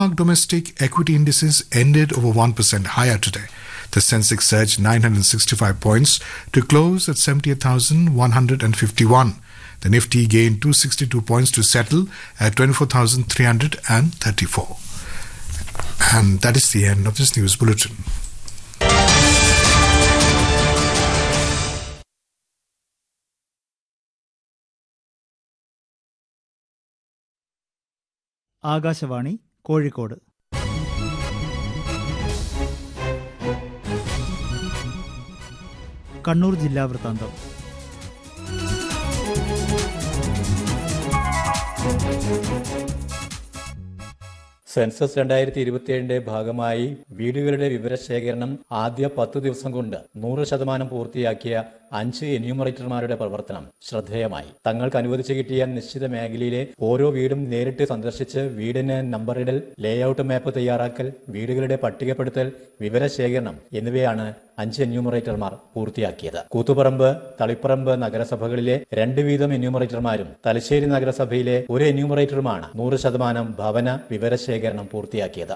Domestic equity indices ended over 1% higher today. The Sensex surged 965 points to close at 78,151. The Nifty gained 262 points to settle at 24,334. And that is the end of this news bulletin. Akashvani Kozhikode Kannur ജില്ലാ വൃത്താന്തം census രണ്ടായിരത്തി ഇരുപത്തിയേഴിന്റെ ഭാഗമായി വീടുകളുടെ വിവരശേഖരണം ആദ്യ പത്ത് ദിവസം കൊണ്ട് നൂറ് ശതമാനം പൂർത്തിയാക്കിയ അഞ്ച് എന്യൂമറേറ്റർമാരുടെ പ്രവർത്തനം ശ്രദ്ധേയമായി തങ്ങൾക്ക് അനുവദിച്ചു കിട്ടിയ നിശ്ചിത മേഖലയിലെ ഓരോ വീടും നേരിട്ട് സന്ദർശിച്ച് വീടിന് നമ്പറിടൽ ലേഔട്ട് മാപ്പ് തയ്യാറാക്കൽ വീടുകളുടെ പട്ടികപ്പെടുത്തൽ വിവരശേഖരണം എന്നിവയാണ് അഞ്ച് എന്യൂമറേറ്റർമാർ പൂർത്തിയാക്കിയത് കൂത്തുപറമ്പ് തളിപ്പറമ്പ് നഗരസഭകളിലെ രണ്ട് വീതം എന്യൂമറേറ്റർമാരും തലശ്ശേരി നഗരസഭയിലെ ഒരു എന്യൂമറേറ്ററുമാണ് നൂറ് ശതമാനം ഭവന വിവരശേഖരണം പൂർത്തിയാക്കിയത്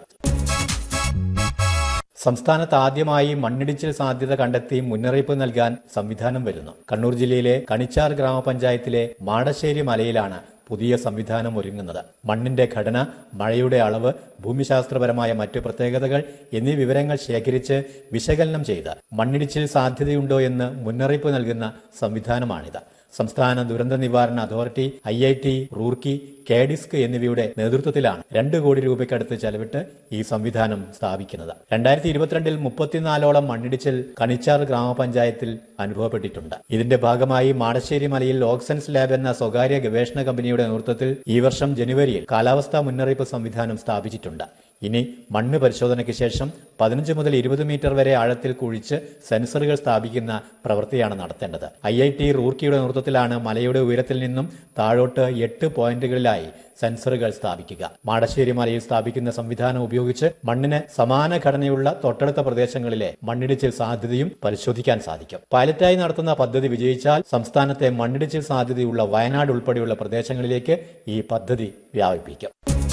സംസ്ഥാനത്ത് ആദ്യമായി മണ്ണിടിച്ചിൽ സാധ്യത കണ്ടെത്തി മുന്നറിയിപ്പ് നൽകാൻ സംവിധാനം വരുന്നു കണ്ണൂർ ജില്ലയിലെ കണിച്ചാർ ഗ്രാമപഞ്ചായത്തിലെ മാടശ്ശേരി മലയിലാണ് പുതിയ സംവിധാനം ഒരുങ്ങുന്നത് മണ്ണിന്റെ ഘടന മഴയുടെ അളവ് ഭൂമിശാസ്ത്രപരമായ മറ്റു പ്രത്യേകതകൾ എന്നീ വിവരങ്ങൾ ശേഖരിച്ച് വിശകലനം ചെയ്ത് മണ്ണിടിച്ചിൽ സാധ്യതയുണ്ടോ എന്ന് മുന്നറിയിപ്പ് നൽകുന്ന സംവിധാനമാണിത് സംസ്ഥാന ദുരന്ത നിവാരണ authority I I T Roorkee കാഡിസ്ക് എന്നിവയുടെ നേതൃത്വത്തിലാണ് രണ്ട് കോടി രൂപയ്ക്കടുത്ത് ചെലവിട്ട് ഈ സംവിധാനം സ്ഥാപിക്കുന്നത് രണ്ടായിരത്തി ഇരുപത്തിരണ്ടിൽ മുപ്പത്തിനാലോളം മണ്ണിടിച്ചിൽ കണിച്ചാർ ഗ്രാമപഞ്ചായത്തിൽ അനുഭവപ്പെട്ടിട്ടുണ്ട് ഇതിന്റെ ഭാഗമായി മാടശ്ശേരി മലയിൽ ഓക്സൻസ് ലാബ് എന്ന സ്വകാര്യ ഗവേഷണ കമ്പനിയുടെ നേതൃത്വത്തിൽ ഈ വർഷം ജനുവരിയിൽ കാലാവസ്ഥാ മുന്നറിയിപ്പ് സംവിധാനം സ്ഥാപിച്ചിട്ടുണ്ട് ഇനി മണ്ണ് പരിശോധനയ്ക്ക് ശേഷം പതിനഞ്ച് മുതൽ ഇരുപത് മീറ്റർ വരെ ആഴത്തിൽ കുഴിച്ച് സെൻസറുകൾ സ്ഥാപിക്കുന്ന പ്രവൃത്തിയാണ് നടത്തേണ്ടത് ഐ ഐ ടി റൂർക്കിയുടെ നേതൃത്വത്തിലാണ് മലയുടെ ഉയരത്തിൽ നിന്നും താഴോട്ട് എട്ട് പോയിന്റുകളിലായി സെൻസറുകൾ സ്ഥാപിക്കുക മാടശ്ശേരി മലയിൽ സ്ഥാപിക്കുന്ന സംവിധാനം ഉപയോഗിച്ച് മണ്ണിന് സമാന ഘടനയുള്ള തൊട്ടടുത്ത പ്രദേശങ്ങളിലെ മണ്ണിടിച്ചിൽ സാധ്യതയും പരിശോധിക്കാൻ സാധിക്കും പൈലറ്റായി നടത്തുന്ന പദ്ധതി വിജയിച്ചാൽ സംസ്ഥാനത്തെ മണ്ണിടിച്ചിൽ സാധ്യതയുള്ള വയനാട് ഉൾപ്പെടെയുള്ള പ്രദേശങ്ങളിലേക്ക് ഈ പദ്ധതി വ്യാപിപ്പിക്കും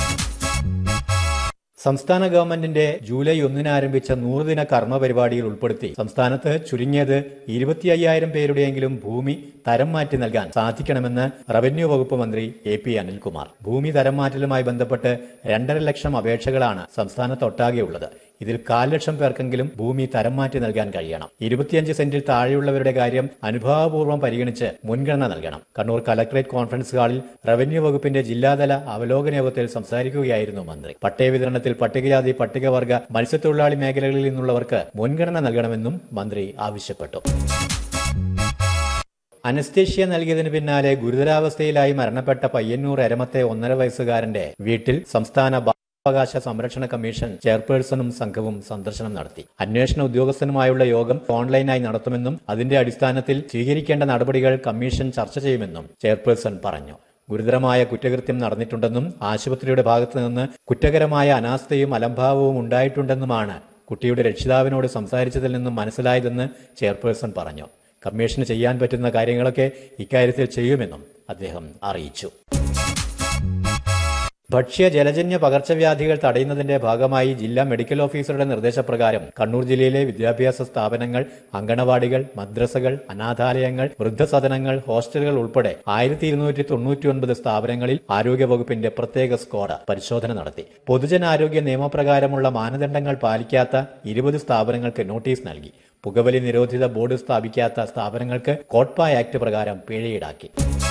സംസ്ഥാന ഗവൺമെന്റിന്റെ ജൂലൈ ഒന്നിന് ആരംഭിച്ച നൂറുദിന കർമ്മ പരിപാടിയിൽ ഉൾപ്പെടുത്തി സംസ്ഥാനത്ത് ചുരുങ്ങിയത് ഇരുപത്തി അയ്യായിരം പേരുടെയെങ്കിലും ഭൂമി തരം മാറ്റി നൽകാൻ സാധിക്കണമെന്ന് റവന്യൂ വകുപ്പ് മന്ത്രി എ പി അനിൽകുമാർ ഭൂമി തരം മാറ്റലുമായി ബന്ധപ്പെട്ട് രണ്ടര ലക്ഷം അപേക്ഷകളാണ് സംസ്ഥാനത്തൊട്ടാകെയുള്ളത് ഇതിൽ കാൽ ലക്ഷം പേർക്കെങ്കിലും ഭൂമി തരം മാറ്റി നൽകാൻ കഴിയണം ഇരുപത്തിയഞ്ച് സെന്റിൽ താഴെയുള്ളവരുടെ കാര്യം അനുഭാവപൂർവ്വം പരിഗണിച്ച് മുൻഗണന നൽകണം കണ്ണൂർ കലക്ടറേറ്റ് കോൺഫറൻസ് ഹാളിൽ റവന്യൂ വകുപ്പിന്റെ ജില്ലാതല അവലോകന യോഗത്തിൽ സംസാരിക്കുകയായിരുന്നു മന്ത്രി പട്ടയ വിതരണത്തിൽ പട്ടികജാതി പട്ടികവർഗ മത്സ്യത്തൊഴിലാളി മേഖലകളിൽ നിന്നുള്ളവർക്ക് മുൻഗണന നൽകണമെന്നും മന്ത്രി ആവശ്യപ്പെട്ടു അനസ്തേഷ്യ നൽകിയതിന് പിന്നാലെ ഗുരുതരാവസ്ഥയിലായി മരണപ്പെട്ട പയ്യന്നൂർ എരമത്തെ ഒന്നര വയസ്സുകാരന്റെ വീട്ടിൽ സംസ്ഥാന അവകാശ സംരക്ഷണ കമ്മീഷൻ ചെയർപേഴ്സണും സംഘവും സന്ദർശനം നടത്തി അന്വേഷണ ഉദ്യോഗസ്ഥനുമായുള്ള യോഗം ഓൺലൈനായി നടത്തുമെന്നും അതിന്റെ അടിസ്ഥാനത്തിൽ സ്വീകരിക്കേണ്ട നടപടികൾ കമ്മീഷൻ ചർച്ച ചെയ്യുമെന്നും ചെയർപേഴ്സൺ പറഞ്ഞു ഗുരുതരമായ കുറ്റകൃത്യം നടന്നിട്ടുണ്ടെന്നും ആശുപത്രിയുടെ ഭാഗത്തു നിന്ന് കുറ്റകരമായ അനാസ്ഥയും അലംഭാവവും ഉണ്ടായിട്ടുണ്ടെന്നുമാണ് കുട്ടിയുടെ രക്ഷിതാവിനോട് സംസാരിച്ചതിൽ നിന്നും മനസ്സിലായതെന്ന് ചെയർപേഴ്സൺ പറഞ്ഞു കമ്മീഷന് ചെയ്യാൻ പറ്റുന്ന കാര്യങ്ങളൊക്കെ ഇക്കാര്യത്തിൽ ചെയ്യുമെന്നും അദ്ദേഹം അറിയിച്ചു ഭക്ഷ്യ ജലജന്യ പകർച്ചവ്യാധികൾ തടയുന്നതിന്റെ ഭാഗമായി ജില്ലാ മെഡിക്കൽ ഓഫീസറുടെ നിർദ്ദേശപ്രകാരം കണ്ണൂർ ജില്ലയിലെ വിദ്യാഭ്യാസ സ്ഥാപനങ്ങൾ അങ്കണവാടികൾ മദ്രസകൾ അനാഥാലയങ്ങൾ വൃദ്ധസദനങ്ങൾ ഹോസ്റ്റലുകൾ ഉൾപ്പെടെ ആയിരത്തി ഇരുന്നൂറ്റി തൊണ്ണൂറ്റി ഒൻപത് സ്ഥാപനങ്ങളിൽ ആരോഗ്യവകുപ്പിന്റെ പ്രത്യേക സ്ക്വാഡ് പരിശോധന നടത്തി പൊതുജനാരോഗ്യ നിയമപ്രകാരമുള്ള മാനദണ്ഡങ്ങൾ പാലിക്കാത്ത ഇരുപത് സ്ഥാപനങ്ങൾക്ക് നോട്ടീസ് നൽകി പുകവലി നിരോധിത ബോർഡ് സ്ഥാപിക്കാത്ത സ്ഥാപനങ്ങൾക്ക് കോട്ട്പ ആക്ട് പ്രകാരം പിഴ ഈടാക്കി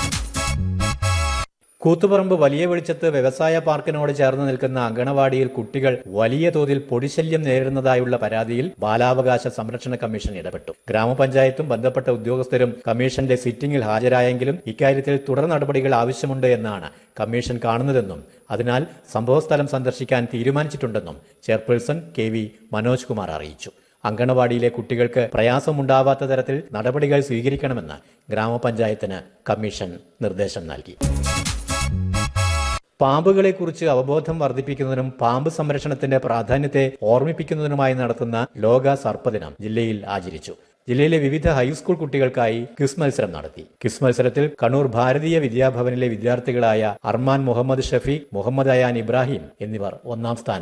കൂത്തുപറമ്പ് വലിയ വെളിച്ചത്ത് വ്യവസായ പാർക്കിനോട് ചേർന്ന് നിൽക്കുന്ന അങ്കണവാടിയിൽ കുട്ടികൾ വലിയ തോതിൽ പൊടിശല്യം നേരിടുന്നതായുള്ള പരാതിയിൽ ബാലാവകാശ സംരക്ഷണ കമ്മീഷൻ ഇടപെട്ടു ഗ്രാമപഞ്ചായത്തും ബന്ധപ്പെട്ട ഉദ്യോഗസ്ഥരും കമ്മീഷന്റെ സിറ്റിംഗിൽ ഹാജരായെങ്കിലും ഇക്കാര്യത്തിൽ തുടർ നടപടികൾ ആവശ്യമുണ്ട് എന്നാണ് കമ്മീഷൻ കാണുന്നതെന്നും അതിനാൽ സംഭവസ്ഥലം സന്ദർശിക്കാൻ തീരുമാനിച്ചിട്ടുണ്ടെന്നും chairperson K V Manoj Kumar അറിയിച്ചു അങ്കണവാടിയിലെ കുട്ടികൾക്ക് പ്രയാസമുണ്ടാവാത്ത തരത്തിൽ നടപടികൾ സ്വീകരിക്കണമെന്ന് ഗ്രാമപഞ്ചായത്തിന് കമ്മീഷൻ നിർദ്ദേശം നൽകി പാമ്പുകളെക്കുറിച്ച് അവബോധം വർദ്ധിപ്പിക്കുന്നതിനും പാമ്പ് സംരക്ഷണത്തിന്റെ പ്രാധാന്യത്തെ ഓർമ്മിപ്പിക്കുന്നതിനുമായി നടത്തുന്ന ലോക സർപ്പദിനം ജില്ലയിൽ ആചരിച്ചു ജില്ലയിലെ വിവിധ ഹൈസ്കൂൾ കുട്ടികൾക്കായി ക്വിസ് മത്സരം നടത്തി ക്വിസ് മത്സരത്തിൽ കണ്ണൂർ ഭാരതീയ വിദ്യാഭവനിലെ വിദ്യാർത്ഥികളായ അർമാൻ മുഹമ്മദ് ഷഫീഖ് മുഹമ്മദ് അയാൻ ഇബ്രാഹിം എന്നിവർ ഒന്നാം സ്ഥാനം